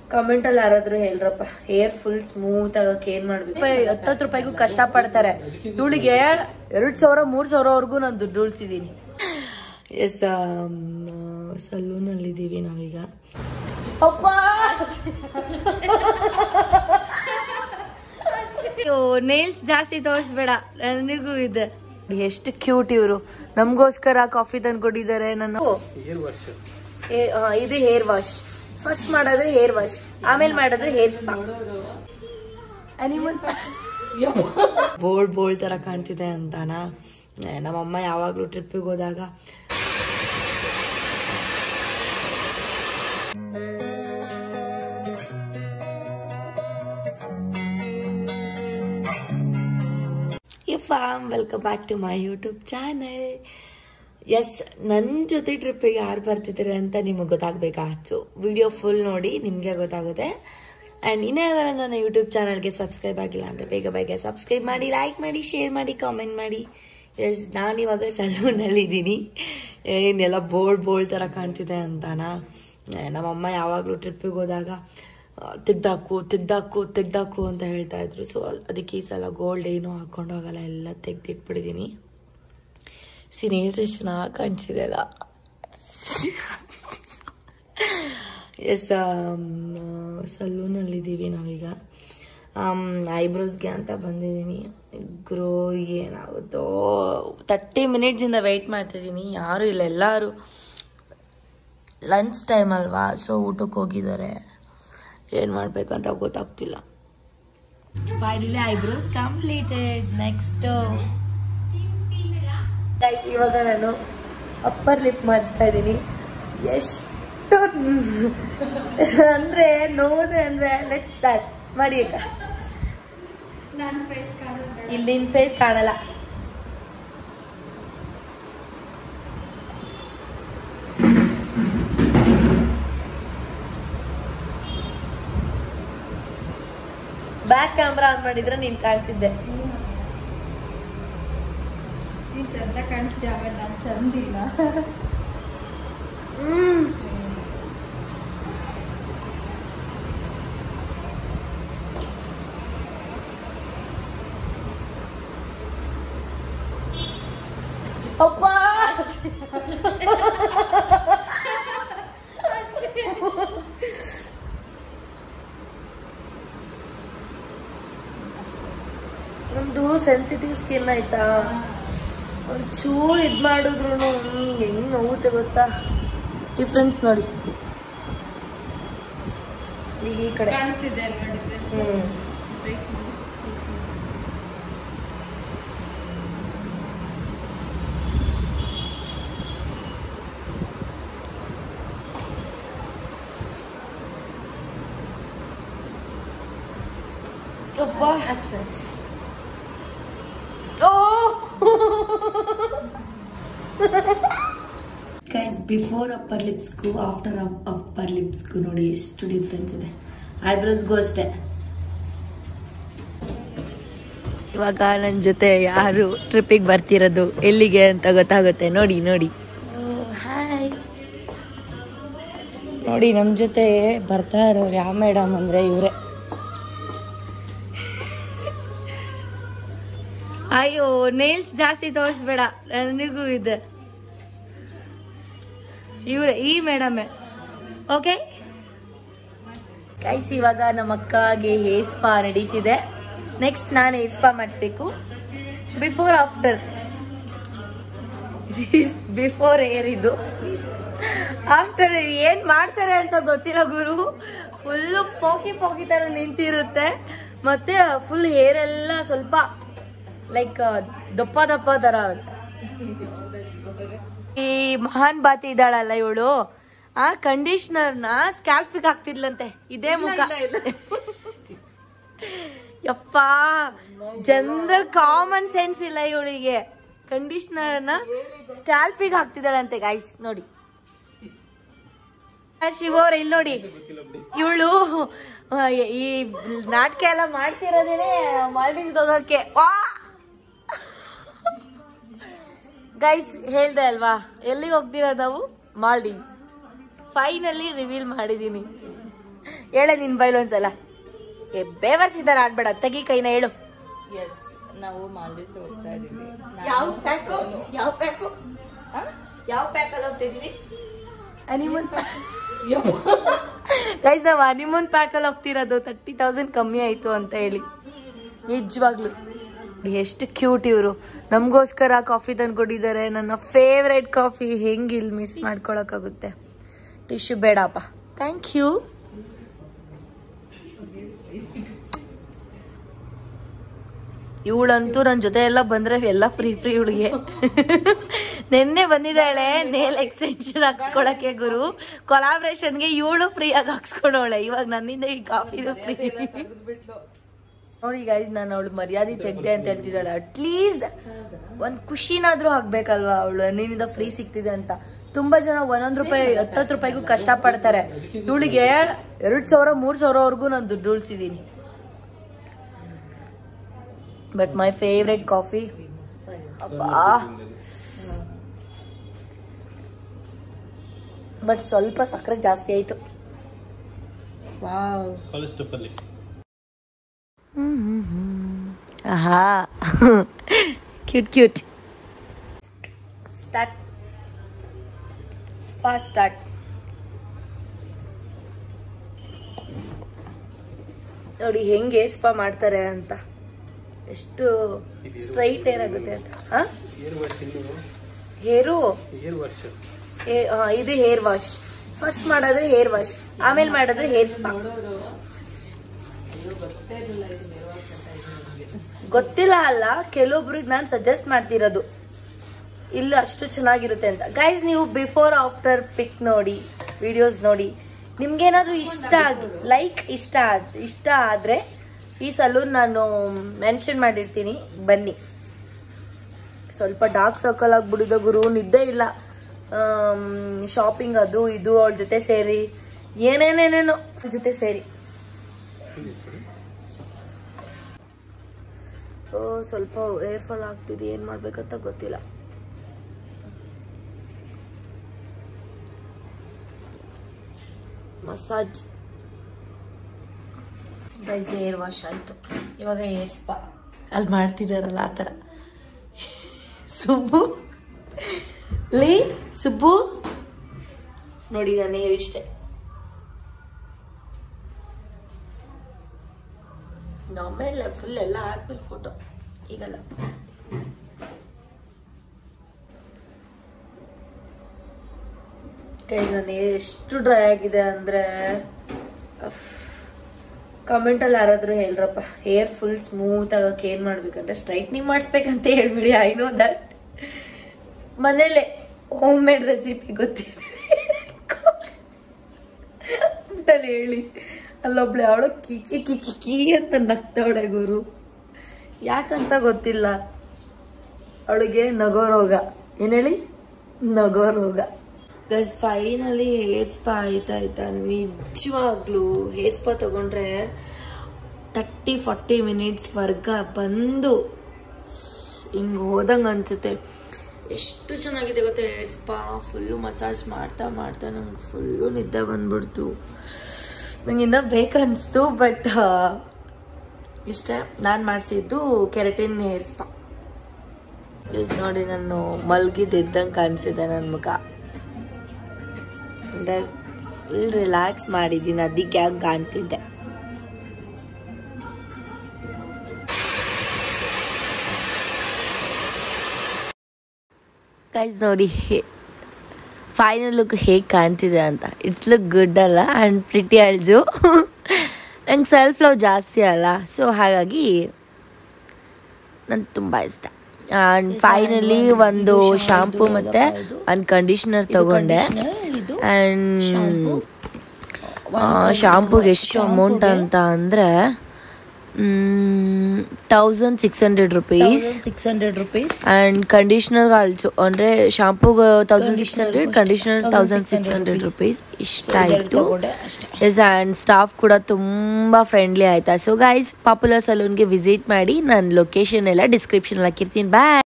comment ಅಲ್ಲಿ ಯಾರಾದ್ರೂ ಹೇಳ್ರಪ್ಪ hair full smooth ಆಗಕ್ಕೆ ಏನ್ ಮಾಡ್ಬೇಕು ಹತ್ತತ್ತು ರೂಪಾಯಿಗೂ ಕಷ್ಟ ಪಡ್ತಾರೆ ಇವಳಿಗೆ ಎರಡ್ ಸಾವಿರ ಮೂರ್ ಸಾವಿರವರೆಗೂ ನಾನು ದುಡ್ಡು ಉಳಿಸಿದೀನಿ ಎಸ್ ಸಲೂನಲ್ಲಿ ಇದೀವಿ ನಾವೀಗ ಅಪ್ಪ ನೇಲ್ಸ್ ಜಾಸ್ತಿ ತೋರಿಸ್ಬೇಡ ನನಗೂ ಇದೆ ಎಷ್ಟು ಕ್ಯೂಟ್ ಇವರು ನಮಗೋಸ್ಕರ ಕಾಫಿ ತಂದು ಕೊಟ್ಟಿದ್ದಾರೆ ನನ್ನ ಏ- ಆ, ಇದು ಹೇರ್ ವಾಶ್ ಫಸ್ಟ್ ಮಾಡೋದು ಹೇರ್ ವಾಶ್ ಆಮೇಲೆ ಮಾಡೋದು hair spa animal bold bold ತರ ಕಾಣ್ತಿದೆ ಅಂತಾನ ಏ, ನಮ್ಮಮ್ಮ ಯಾವಾಗ್ಲೂ ಟ್ರಿಪ್ಪಿಗೆ ಹೋದಾಗ ಫಾಮ್ welcome back to my YouTube channel ಎಸ್ ನನ್ನ ಜೊತೆ ಟ್ರಿಪ್ಪಿಗೆ ಯಾರು ಬರ್ತಿದ್ದಾರೆ ಅಂತ ನಿಮಗೆ ಗೊತ್ತಾಗಬೇಕಾ ಸೊ ವಿಡಿಯೋ ಫುಲ್ ನೋಡಿ ನಿಮಗೆ ಗೊತ್ತಾಗುತ್ತೆ ಆ್ಯಂಡ್ ಇನ್ನೇನಾರ ನನ್ನ ಯೂಟ್ಯೂಬ್ ಚಾನಲ್ಗೆ ಸಬ್ಸ್ಕ್ರೈಬ್ ಆಗಿಲ್ಲ ಅಂದರೆ ಬೇಗ ಬೇಗ ಸಬ್ಸ್ಕ್ರೈಬ್ ಮಾಡಿ ಲೈಕ್ ಮಾಡಿ ಶೇರ್ ಮಾಡಿ ಕಾಮೆಂಟ್ ಮಾಡಿ ಎಸ್ ನಾನಿವಾಗ ಸಲೂನಲ್ಲಿ ಇದ್ದೀನಿ ಏನೆಲ್ಲ ಬೋಲ್ಡ್ ಬೋಲ್ಡ್ ಥರ ಕಾಣ್ತಿದೆ ಅಂತಾನ ಏ, ನಮ್ಮಮ್ಮ ಯಾವಾಗಲೂ ಟ್ರಿಪ್ಪಿಗೆ ಹೋದಾಗ ಆ, ತೆಗ್ದಾಕು ತೆಗ್ದಾಕು ತೆಗ್ದಾಕು ಅಂತ ಹೇಳ್ತಾ ಇದ್ರು ಸೊ ಅದಕ್ಕೆ ಈ ಸಲ ಗೋಲ್ಡ್ ಏನೂ ಹಾಕೊಂಡು ಹೋಗಲ್ಲ ಎಲ್ಲ ತೆಗ್ದಿಟ್ಬಿಟ್ಟಿದ್ದೀನಿ ಸಿನೇಲ್ಸ್ ಎಷ್ಟು ಚೆನ್ನಾಗಿ ಕಾಣಿಸಿದೆ ಅಲ್ಲ ಎಸ್ ಸಲೂನಲ್ಲಿದ್ದೀವಿ ನಾವೀಗ ಐಬ್ರೋಸ್ಗೆ ಅಂತ ಬಂದಿದ್ದೀನಿ ಗ್ರೋ ಏನಾಗುತ್ತೋ ತರ್ಟಿ ಮಿನಿಟ್ಸಿಂದ ವೆಯ್ಟ್ ಮಾಡ್ತಿದ್ದೀನಿ ಯಾರು ಇಲ್ಲ ಎಲ್ಲರೂ ಲಂಚ್ ಟೈಮ್ ಅಲ್ವಾ ಸೊ ಊಟಕ್ಕೆ ಹೋಗಿದ್ದಾರೆ ಏನು ಮಾಡಬೇಕು ಅಂತ ಗೊತ್ತಾಗ್ತಿಲ್ಲ finally eyebrows completed next guys ಇವಾಗ ನಾನು ಅಪ್ಪರ್ ಲಿಪ್ ಮಾಡಿಸ್ತಾ ಇದ್ದೀನಿ ಎಷ್ಟು ಅಂದ್ರೆ ನೋವುದೆ ಅಂದ್ರೆ ಲೆಟ್ ಸ್ಟಾರ್ಟ್ ಮಾಡಿ ಅಕ್ಕ ಇಲ್ಲಿ ನಿನ್ ಫೇಸ್ ಕಾಣಲ್ಲ ಬ್ಯಾಕ್ ಕ್ಯಾಮ್ರಾ ಆನ್ ಮಾಡಿದ್ರೆ ನೀನ್ ಕಾಣ್ತಿದ್ದೆ ನೀನ್ ಚಂದ ಕಾಣಿಸ್ತೀಯ ಆಮೇಲೆ ನಾನು ಚಂದಿಲ್ಲ ಹ್ಮ್ ಅಪ್ಪ ನಮ್ದು ಸೆನ್ಸಿಟಿವ್ ಸ್ಕಿನ್ ಆಯ್ತಾ ಒಂಚೂರು ಇದ್ ಮಾಡಿದ್ರು ಹೆಂಗ್ ನೋವುತ್ತೆ ಗೊತ್ತಾ ಡಿಫ್ರೆನ್ಸ್ ನೋಡಿ ಈಗ ಈ ಕಡೆ ಕಾಣಿಸ್ತಿದೆ ಅಲ್ವಾ ಡಿಫ್ರೆನ್ಸ್ ಹ್ಮ್ ಅಪ್ಪ ಅಷ್ಟೇ ಗೈಸ್ ಬಿಫೋರ್ ಅಪ್ಪರ್ ಲಿಪ್ಸ್ಗೂ ಆಫ್ಟರ್ ಅಪ್ಪರ್ ಲಿಪ್ಸ್ಗೂ ನೋಡಿ ಎಷ್ಟು ಡಿಫ್ರೆನ್ಸ್ ಇದೆ ಐಬ್ರೋಸ್ಗೂ ಅಷ್ಟೇ ಇವಾಗ ನನ್ನ ಜೊತೆ ಯಾರು ಟ್ರಿಪ್ಪಿಗೆ ಬರ್ತಿರೋದು ಎಲ್ಲಿಗೆ ಅಂತ ಗೊತ್ತಾಗುತ್ತೆ ನೋಡಿ ನೋಡಿ ಹಾಯ್ ನೋಡಿ ನಮ್ಮ ಜೊತೆ ಬರ್ತಾ ಇರೋರು ಯಾವ ಮೇಡಮ್ ಅಂದ್ರೆ ಇವರೇ ಅಯ್ಯೋ ನೇಲ್ಸ್ ಜಾಸ್ತಿ ತೋರಿಸ್ಬೇಡ ನನಗೂ ಇದೆ ಇವ್ರೆ ಈ ಮೇಡಮೇ ಓಕೆ ಕೈಸ್ ಇವಾಗ ನಮ್ಮ ಅಕ್ಕಗೆ ಹೇರ್ ಸ್ಪಾ ನಡೀತಿದೆ ನೆಕ್ಸ್ಟ್ ನಾನು ಹೇರ್ ಸ್ಪಾ ಮಾಡಿಸ್ಬೇಕು ಬಿಫೋರ್ ಆಫ್ಟರ್ ಬಿಫೋರ್ ಏರ್ ಇದು ಆಫ್ಟರ್ ಏನ್ ಮಾಡ್ತಾರೆ ಅಂತ ಗೊತ್ತಿಲ್ಲ ಗುರು ಫುಲ್ಲು ಪೋಕಿ ಪೋಕಿ ತರ ನಿಂತಿರುತ್ತೆ ಮತ್ತೆ ಫುಲ್ ಹೇರ್ ಎಲ್ಲ ಸ್ವಲ್ಪ ಲೈಕ್ ದಪ್ಪ ದಪ್ಪ ತರ ಈ ಮಹಾನ್ ಬಾತಿ ಇದ್ದಾಳಲ್ಲ ಇವಳು ಆ ಕಂಡೀಷನರ್ನ ಸ್ಕ್ಯಾಲ್ಫಿಗೆ ಹಾಕ್ತಿದ್ಲಂತೆ ಇದೇ ಮುಖ ಯಪ್ಪ ಜನರ ಕಾಮನ್ ಸೆನ್ಸ್ ಇಲ್ಲ ಇವಳಿಗೆ ಕಂಡೀಷನರ್ನ ಸ್ಕ್ಯಾಲ್ಫಿಗೆ ಹಾಕ್ತಿದ್ದಾಳಂತೆ ಗೈಸ್ ನೋಡಿ ಶಿವವ್ರ ಇಲ್ಲಿ ನೋಡಿ ಇವಳು ಈ ನಾಟಕ ಎಲ್ಲ ಮಾಡ್ತಿರೋದೇನೆ ಮಾಲ್ಡೀವ್ಸ್ ಹೋಗೋಕೆ ವಾ ಗೈಸ್ ಹೇಳ್ದೆ ಅಲ್ವಾ ಎಲ್ಲಿಗೆ ಹೋಗ್ತೀರಾ ನಾವು ಮಾಲ್ಡೀವ್ಸ್ ಫೈನಲಿ ರಿವೀಲ್ ಮಾಡಿದೀನಿ ಹೇಳೆ ನಿನ್ ಬೈಲ್ ಒಂದ್ಸಲ ಏ ಬೇವರ್ಸಿದಾರ ಆಡ್ಬೇಡ ತೆಗಿ ಕೈನ ಹೇಳು ಎಸ್ ನಾವು ಮಾಲ್ಡೀವ್ಸ್ ಹೋಗ್ತಾ ಇದೀವಿ ಯಾವ ಪ್ಯಾಕು ಯಾವ ಪ್ಯಾಕು ಯಾವ ಪ್ಯಾಕಲ್ಲಿ ಹೋಗ್ತಿದ್ವಿ ಹನಿಮೂನ್ ಗೈಸ್ ನಾವು ಹನಿಮೂನ್ ಪ್ಯಾಕಲ್ಲಿ ಹೋಗ್ತಿರೋದು ತರ್ಟಿ ತೌಸಂಡ್ ಕಮ್ಮಿ ಆಯ್ತು ಅಂತ ಹೇಳಿ ನಿಜವಾಗ್ಲು ಎಷ್ಟು ಕ್ಯೂಟ್ ಇವರು ನಮಗೋಸ್ಕರ ಕಾಫಿ ತಂದು ಕೊಟ್ಟಿದ್ದಾರೆ ನನ್ನ ಫೇವ್ರೆಟ್ ಕಾಫಿ ಹೆಂಗೆ ಇಲ್ಲಿ ಮಿಸ್ ಮಾಡ್ಕೊಳಕ್ಕಾಗುತ್ತೆ ಟಿಶ್ಯೂ ಬೇಡಪ್ಪ ಥ್ಯಾಂಕ್ ಯು ಇವಳಂತೂ ನನ್ನ ಜೊತೆ ಎಲ್ಲ ಬಂದ್ರೆ ಎಲ್ಲ ಫ್ರೀ ಫ್ರೀ ಇವಳಿಗೆ ನಿನ್ನೆ ಬಂದಿದ್ದಾಳೆ ನೇಲ್ ಎಕ್ಸ್ಟೆನ್ಷನ್ ಹಾಕ್ಸ್ಕೊಳಕ್ಕೆ ಗುರು ಕೊಲಾಬ್ರೇಷನ್ಗೆ ಇವಳು ಫ್ರೀ ಆಗಿ ಹಾಕ್ಸ್ಕೊಂಡವಳೆ ಇವಾಗ ನನ್ನಿಂದ ಈ ಕಾಫಿನೂ ಫ್ರೀ ನೋಡಿ ಗೈಸ್ ನಾನು ಅವಳು ಮರ್ಯಾದೆ ತೆಗ್ದೆ ಅಂತ ಹೇಳ್ತಿದ್ದಾಳೆ ಅಟ್ಲೀಸ್ಟ್ ಒಂದ್ ಖುಷಿನಾದ್ರೂ ಆಗ್ಬೇಕಲ್ವಾ ಅವಳು ನಿನ್ನಿಂದ ಫ್ರೀ ಸಿಗ್ತಿದೆ ಅಂತ ತುಂಬಾ ಜನ ಒಂದೊಂದ್ ರೂಪಾಯಿ ಹತ್ತತ್ತು ರೂಪಾಯಿಗೂ ಕಷ್ಟ ಪಡ್ತಾರೆ ಇವಳಿಗೆ ಎರಡ್ ಸಾವಿರ ಮೂರ್ ಸಾವಿರವರೆಗೂ ನಾನು ದುಡ್ಡು ಉಳಿಸಿದೀನಿ ಬಟ್ ಮೈ ಫೇವ್ರೆಟ್ ಕಾಫಿ ಅಬ್ಬಾ ಬಟ್ ಸ್ವಲ್ಪ ಸಕ್ಕರೆ ಜಾಸ್ತಿ ಆಯ್ತು ವಾವ್ ಕಾಲೇಜ್ ಆಹಾ cute cute start spa start ನೋಡಿ ಹೆಂಗೆ ಸ್ಪಾ ಮಾಡ್ತಾರೆ ಅಂತ ಎಷ್ಟು ಸ್ಟ್ರೈಟ್ ಏರ್ ಆಗುತ್ತೆ ಅಂತ ಹಾ ಏರ್ ವಾಶ್ ಇನ್ನು ಹೇರು ಏರ್ ವಾಶ್ ಹೇ- ಆ, ಇದು ಹೇರ್ ವಾಶ್ ಫಸ್ಟ್ ಮಾಡೋದು ಹೇರ್ ವಾಶ್ ಆಮೇಲೆ ಮಾಡೋದು ಹೇರ್ ಸ್ಪಾ ಗೊತ್ತಿಲ್ಲ ಅಲ್ಲ ಕೆಲವೊಬ್ರಿಗೆ ನಾನು ಸಜೆಸ್ಟ್ ಮಾಡ್ತಿರೋದು ಇಲ್ಲ ಅಷ್ಟು ಚೆನ್ನಾಗಿರುತ್ತೆ ಅಂತ ಗೈಸ್ ನೀವು ಬಿಫೋರ್ ಆಫ್ಟರ್ ಪಿಕ್ ನೋಡಿ ವಿಡಿಯೋಸ್ ನೋಡಿ ನಿಮ್ಗೇನಾದ್ರೂ ಇಷ್ಟ ಆಗಿ ಲೈಕ್ ಇಷ್ಟ ಆದ್ ಇಷ್ಟ ಆದ್ರೆ ಈ ಸಲೂನ್ ನಾನು ಮೆನ್ಷನ್ ಮಾಡಿರ್ತೀನಿ ಬನ್ನಿ ಸ್ವಲ್ಪ ಡಾರ್ಕ್ ಸರ್ಕಲ್ ಆಗ್ಬಿಡಿದ ಗುರು ನಿದ್ದೆ ಇಲ್ಲ ಶಾಪಿಂಗ್ ಅದು ಇದು ಅವಳ ಜೊತೆ ಸೇರಿ ಏನೇನೇನೇನೋ ಅವ್ಳ ಜೊತೆ ಸೇರಿ ಓ ಸ್ವಲ್ಪ ಏರ್ ಫಾಲ್ ಆಗ್ತಿದೆ ಏನ್ ಮಾಡ್ಬೇಕಂತ ಗೊತ್ತಿಲ್ಲ ಮಸಾಜ್ ಗೈಸ್ ಏರ್ ವಾಶ್ ಆಯ್ತು ಇವಾಗ ಏರ್ ಸ್ಪಾ ಅಲ್ಲಿ ಮಾಡ್ತಿದಾರಲ್ಲ ಆ ಥರ ಸುಬ್ಬು ಲೇ ಸುಬ್ಬು ನೋಡಿ ನಾನು ಏರ್ ಇಷ್ಟೆ ಆಮೇಲೆ ಫುಲ್ ಎಲ್ಲ ಆದ್ಮೇಲೆ ಫೋಟೋ ಈಗಲ್ಲ ಕೈ ನಾನು ಎಷ್ಟು ಡ್ರೈ ಆಗಿದೆ ಅಂದ್ರೆ ಕಮೆಂಟ್ ಅಲ್ಲಿ ಯಾರಾದ್ರೂ ಹೇಳ್ರಪ್ಪ ಹೇರ್ ಫುಲ್ ಸ್ಮೂತ್ ಆಗಕ್ಕೆ ಏನ್ ಮಾಡ್ಬೇಕಂದ್ರೆ ಸ್ಟ್ರೈಟ್ನಿಂಗ್ ಮಾಡಿಸ್ಬೇಕಂತ ಹೇಳ್ಬಿಡಿ ಐ ನೋ ದಟ್ ಮನೇಲೆ ಹೋಮ್ ಮೇಡ್ ರೆಸಿಪಿ ಗೊತ್ತಿದೆ ಅಂತಲ್ಲಿ ಹೇಳಿ ಅಲ್ಲೊಬ್ಳೆ ಅವಳು ಕಿಕಿ ಕಿಕಿ ಕಿ ಅಂತ ನಗ್ತಾವಳೆ ಗುರು ಯಾಕಂತ ಗೊತ್ತಿಲ್ಲ ಅವಳಿಗೆ ನಗೋ ರೋಗ ಏನ್ ಹೇಳಿ ನಗೋ ರೋಗ ಗಸ್ ಫೈನಲಿ ಹೇರ್ ಸ್ಪಾ ಆಯ್ತಾ ಆಯ್ತಾ ನಿಜವಾಗ್ಲೂ ಹೇರ್ ಸ್ಪಾ ತಗೊಂಡ್ರೆ ತರ್ಟಿ ಫಾರ್ಟಿ ಮಿನಿಟ್ಸ್ ವರ್ಗ ಬಂದು ಹಿಂಗೆ ಹೋದಂಗೆ ಅನ್ಸುತ್ತೆ ಎಷ್ಟು ಚೆನ್ನಾಗಿದೆ ಗೊತ್ತಾ ಹೇರ್ ಸ್ಪಾ ಫುಲ್ಲು ಮಸಾಜ್ ಮಾಡ್ತಾ ಮಾಡ್ತಾ ನಂಗೆ ಫುಲ್ಲು ನಿದ್ದೆ ಬಂದ್ಬಿಡ್ತು ನಂಗೆ ಇನ್ನೂ ಬೇಕನ್ನಿಸ್ತು ಬಟ್ ಇಷ್ಟೇ ನಾನು ಮಾಡಿಸಿದ್ದು ಕೆರಟಿನ್ ಹೇರ್ ಸ್ಪಾ ಪ್ಲೀಸ್ ನೋಡಿ ನಾನು ಮಲ್ಗಿದ್ದಂಗೆ ಕಾಣಿಸಿದೆ ನನ್ನ ಮುಖ ಅಂದರೆ ಫುಲ್ ರಿಲ್ಯಾಕ್ಸ್ ಮಾಡಿದ್ದೀನಿ ಅದಕ್ಕೆ ಹಂಗೆ ಕಾಣ್ತಿದ್ದೆ ಗೈಸ್ ನೋಡಿ ಫೈನಲ್ ಲುಕ್ ಹೇಗೆ ಕಾಣ್ತಿದೆ ಅಂತ ಇಟ್ಸ್ ಲುಕ್ ಗುಡ್ ಅಲ್ಲ ಆ್ಯಂಡ್ ಪ್ರಿಟಿ ಅಲ್ಜು ನಂಗೆ ಸೆಲ್ಫ್ ಲವ್ ಜಾಸ್ತಿ ಅಲ್ಲ ಸೊ ಹಾಗಾಗಿ ನಂಗೆ ತುಂಬ ಇಷ್ಟ ಆ್ಯಂಡ್ ಫೈನಲಿ ಒಂದು ಶಾಂಪೂ ಮತ್ತು ಒಂದು ಕಂಡೀಷ್ನರ್ ತಗೊಂಡೆ ಆ್ಯಂಡ್ ಶಾಂಪೂಗೆ ಎಷ್ಟು ಅಮೌಂಟ್ ಅಂತ ಅಂದರೆ thousand six hundred rupees six hundred rupees and ಕಂಡೀಷ್ನರ್ಗೆ ಆಲ್ಸೋ ಅಂದರೆ ಶಾಂಪೂಗೆ thousand six hundred conditioner thousand six hundred rupees ಇಷ್ಟ ಆಯಿತು ಎಸ್ ಆ್ಯಂಡ್ ಸ್ಟಾಫ್ ಕೂಡ ತುಂಬ ಫ್ರೆಂಡ್ಲಿ ಆಯಿತಾ ಸೊ ಗೈಸ್ ಪಾಪ್ಯುಲರ್ ಸಲೂನ್ಗೆ ವಿಸಿಟ್ ಮಾಡಿ ನಾನು ಲೊಕೇಶನ್ ಎಲ್ಲ ಡಿಸ್ಕ್ರಿಪ್ಷನ್ ಹಾಕಿರ್ತೀನಿ ಬಾಯ್